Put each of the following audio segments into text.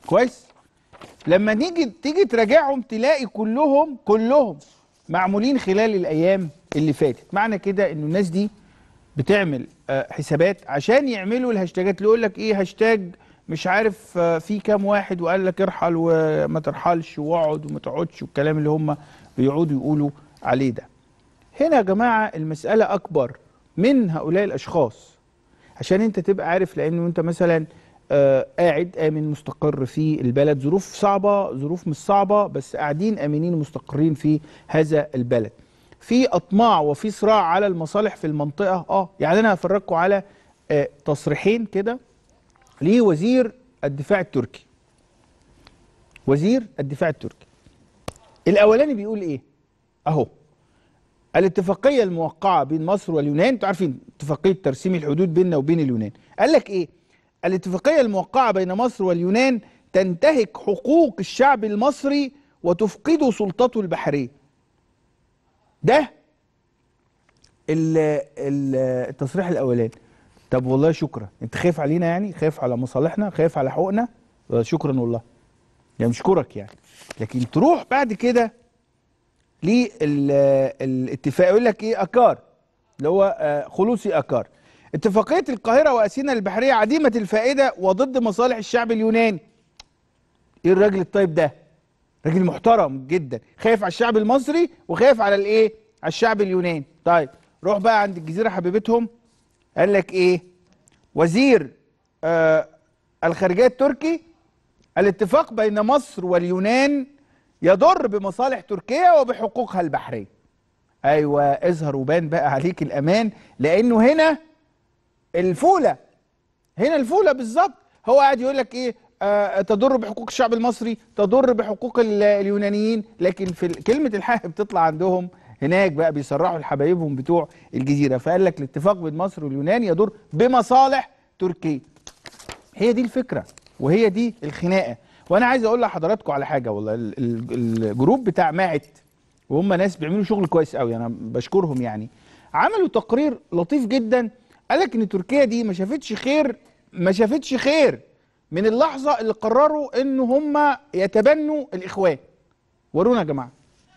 كويس لما نيجي تيجي تراجعهم تلاقي كلهم كلهم معمولين خلال الايام اللي فاتت معنى كده انه الناس دي بتعمل آه، حسابات عشان يعملوا الهاشتاجات اللي يقول لك ايه هاشتاج مش عارف آه، في كام واحد وقال لك ارحل وما ترحلش واقعد وما تقعدش والكلام اللي هم بيقعدوا يقولوا عليه ده هنا يا جماعه المساله اكبر من هؤلاء الاشخاص عشان انت تبقى عارف لانه انت مثلا آه قاعد امن مستقر في البلد ظروف صعبه ظروف مش صعبه بس قاعدين امنين ومستقرين في هذا البلد في اطماع وفي صراع على المصالح في المنطقه اه يعني انا هفرجكم على آه تصريحين كده لوزير الدفاع التركي وزير الدفاع التركي الاولاني بيقول ايه اهو الاتفاقيه الموقعه بين مصر واليونان انتوا عارفين اتفاقيه ترسيم الحدود بيننا وبين اليونان قال لك ايه الاتفاقيه الموقعه بين مصر واليونان تنتهك حقوق الشعب المصري وتفقده سلطته البحريه ده ال- ال- التصريح الاولاني طب والله شكرا انت خايف علينا يعني خايف على مصالحنا خايف على حقوقنا آه، شكرا والله يعني مشكورك يعني لكن تروح بعد كده للاتفاق يقول لك ايه اكار اللي هو آه، خلوصي اكار اتفاقيه القاهره واثينا البحريه عديمه الفائده وضد مصالح الشعب اليوناني ايه الراجل الطيب ده راجل محترم جدا خايف على الشعب المصري وخايف على الايه على الشعب اليوناني طيب روح بقى عند الجزيره حبيبتهم قال لك ايه وزير آه الخارجيه التركي الاتفاق بين مصر واليونان يضر بمصالح تركيا وبحقوقها البحريه ايوه اظهر وبان بقى عليك الامان لانه هنا الفوله هنا الفوله بالظبط هو قاعد يقول لك ايه آه تضر بحقوق الشعب المصري تضر بحقوق ال- اليونانيين لكن في ال- كلمه الحق بتطلع عندهم هناك بقى بيصرحوا لحبايبهم بتوع الجزيره فقال لك الاتفاق بين مصر واليونان يضر بمصالح تركيا هي دي الفكره وهي دي الخناقه وانا عايز اقول لحضراتكم على حاجه والله ال- ال- الجروب بتاع ماعت وهم ناس بيعملوا شغل كويس قوي انا بشكرهم يعني عملوا تقرير لطيف جدا قال لك ان تركيا دي ما شافتش خير ما شافتش خير من اللحظه اللي قرروا ان هم يتبنوا الاخوان ورونا يا جماعه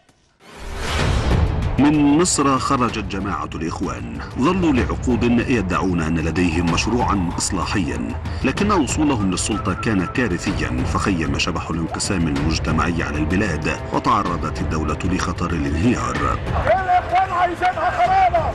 من مصر خرجت جماعة الإخوان ظلوا لعقود يدعون أن لديهم مشروعا إصلاحيا لكن وصولهم للسلطة كان كارثيا فخيم شبح الانقسام المجتمعي على البلاد وتعرضت الدولة لخطر الانهيار الاخوان عايزينها خرابه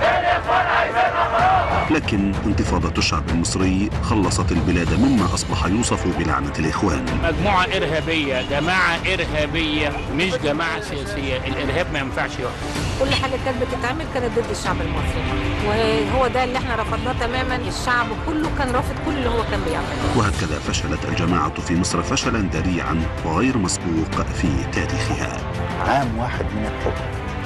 لكن انتفاضة الشعب المصري خلصت البلاد مما أصبح يوصف بلعنة الإخوان مجموعة إرهابية جماعة إرهابية مش جماعة سياسية الإرهاب ما ينفعش يحكم كل حاجه كانت بتتعمل كانت ضد الشعب المصري وهو ده اللي احنا رفضناه تماما الشعب كله كان رافض كل اللي هو كان بيعمله وهكذا فشلت الجماعة في مصر فشلا ذريعا وغير مسبوق في تاريخها عام واحد من الحكم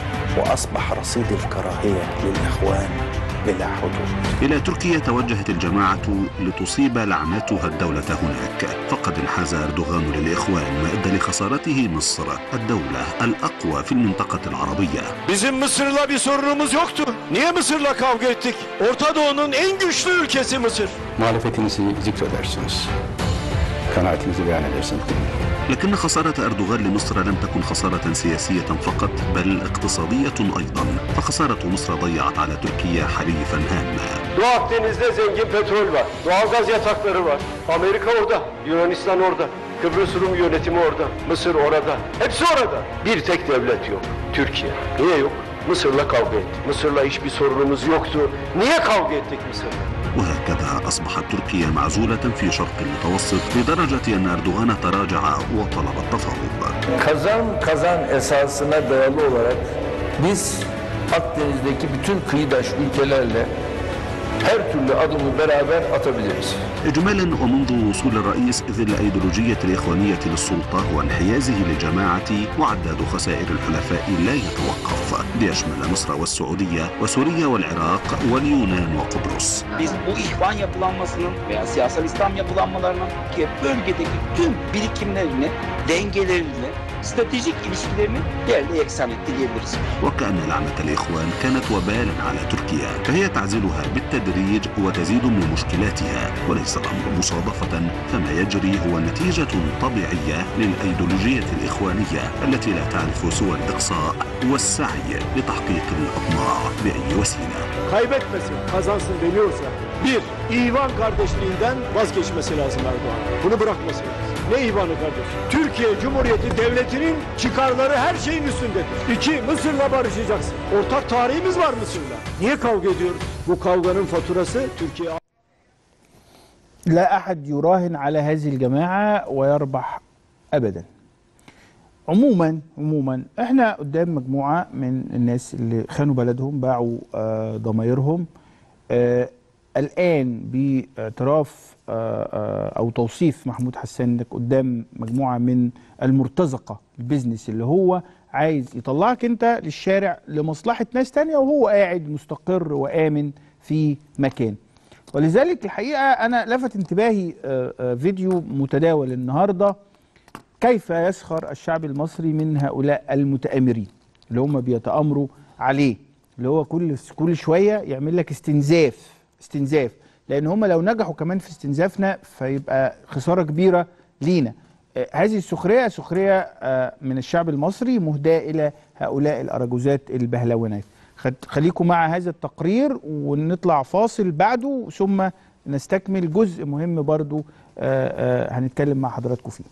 وأصبح رصيد الكراهية للإخوان بلا حدود إلى تركيا توجهت الجماعة لتصيب لعنتها الدولة هناك فقد انحاز أردوغان للإخوان ما أدى لخسارته مصر الدولة الأقوى في المنطقة العربية Bizim Mısır'la bir sorunumuz yoktu. Niye Mısır'la kavga ettik? Orta Doğu'nun en güçlü ülkesi Mısır. muhalefetinizi zikredersiniz. Kanaatinizi beyan edersiniz. لكن خسارة أردوغان لمصر لم تكن خسارة سياسية فقط بل اقتصادية أيضا فخسارة مصر ضيعت على تركيا حليفا هاما Doğu Akdeniz'de zengin petrol var. Doğalgaz yatakları var. Amerika orada. Yunanistan orada. Kıbrıs Rum yönetimi orada. Mısır orada. Hepsi orada. Bir tek devlet yok. Türkiye. Niye yok? Mısır'la kavga ettik. Mısır'la hiçbir sorunumuz yoktu. Niye kavga ettik Mısır'la? وهكذا أصبحت تركيا معزولة في شرق المتوسط لدرجة أن أردوغان تراجع وطلب التفاوض Kazan kazan esasına dayalı olarak biz Akdeniz'deki bütün kıyıdaş ülkelerle her türlü adımı beraber atabiliriz. إجمالا ومنذ وصول الرئيس ذي الأيديولوجية الإخوانية للسلطة وانحيازه للجماعة وعداد خسائر الحلفاء لا يتوقف ليشمل مصر والسعودية وسوريا والعراق واليونان وقبرص Biz bu ihvan yapılanmasının veya siyasal İslam yapılanmalarının ki bölgedeki tüm birikimlerini, dengelerini, stratejik ilişkilerini yerle yeksan etti diyebiliriz. وكأن لعنة الإخوان كانت وبالا على تركيا فهي تعزلها بالتدريج بالتدريج وتزيد من مشكلاتها وليس الأمر مصادفة فما يجري هو نتيجة طبيعية للأيديولوجية الإخوانية التي لا تعرف سوى الإقصاء والسعي لتحقيق الأطماع بأي وسيلة Kaybetmesin, kazansın deniyorsa bir, İvan kardeşliğinden vazgeçmesi lazım Erdoğan. Bunu bırakması lazım. Ne İvan'ı kardeş? Türkiye Cumhuriyeti Devleti'nin çıkarları her şeyin üstündedir. İki, Mısır'la barışacaksın. Ortak tarihimiz var Mısır'la. Niye kavga ediyoruz? Bu kavganın faturası Türkiye لا أحد يراهن على هذه الجماعة ويربح أبدا عموما عموما احنا قدام مجموعة من الناس اللي خانوا بلدهم باعوا آه، ضمايرهم آه، الآن باعتراف آه، آه، أو توصيف محمود حسان انك قدام مجموعة من المرتزقة البيزنس اللي هو عايز يطلعك انت للشارع لمصلحة ناس تانية وهو قاعد مستقر وآمن في مكان ولذلك الحقيقة أنا لفت انتباهي آه، آه، فيديو متداول النهاردة كيف يسخر الشعب المصري من هؤلاء المتآمرين اللي هم بيتآمروا عليه اللي هو كل كل شوية يعمل لك استنزاف استنزاف لأن هم لو نجحوا كمان في استنزافنا فيبقى خسارة كبيرة لينا آه، هذه السخرية سخرية آه، من الشعب المصري مهداة إلى هؤلاء الأراجوزات البهلوانات خد- خليكم مع هذا التقرير ونطلع فاصل بعده ثم نستكمل جزء مهم برضو آه، آه، هنتكلم مع حضراتكم فيه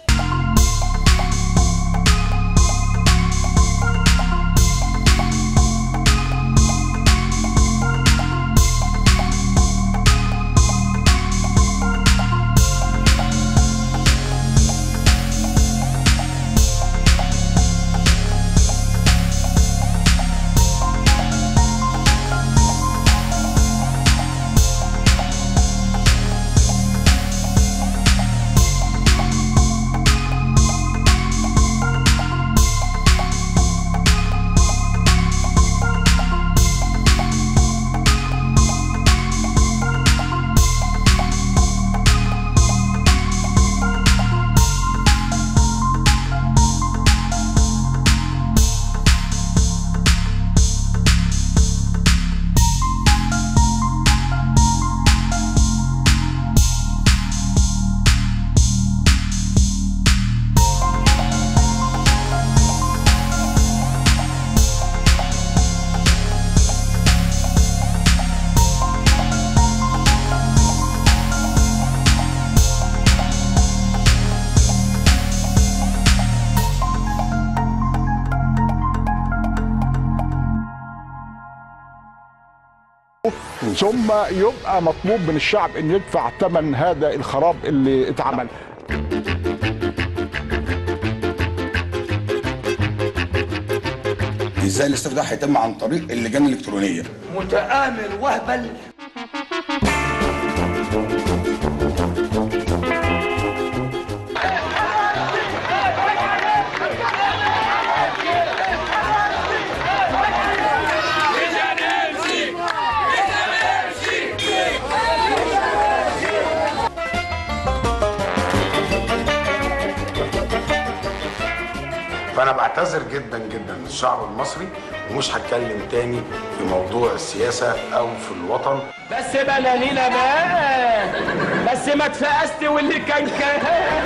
ثم يبقى مطلوب من الشعب ان يدفع ثمن هذا الخراب اللي اتعمل ازاي الاستفتاء ده هيتم عن طريق اللجان الالكترونيه متآمر وهبل فانا بعتذر جدا جدا للشعب المصري ومش هتكلم تاني في موضوع السياسه او في الوطن بس بلالينا بقى بس ما اتفقست واللي كان كان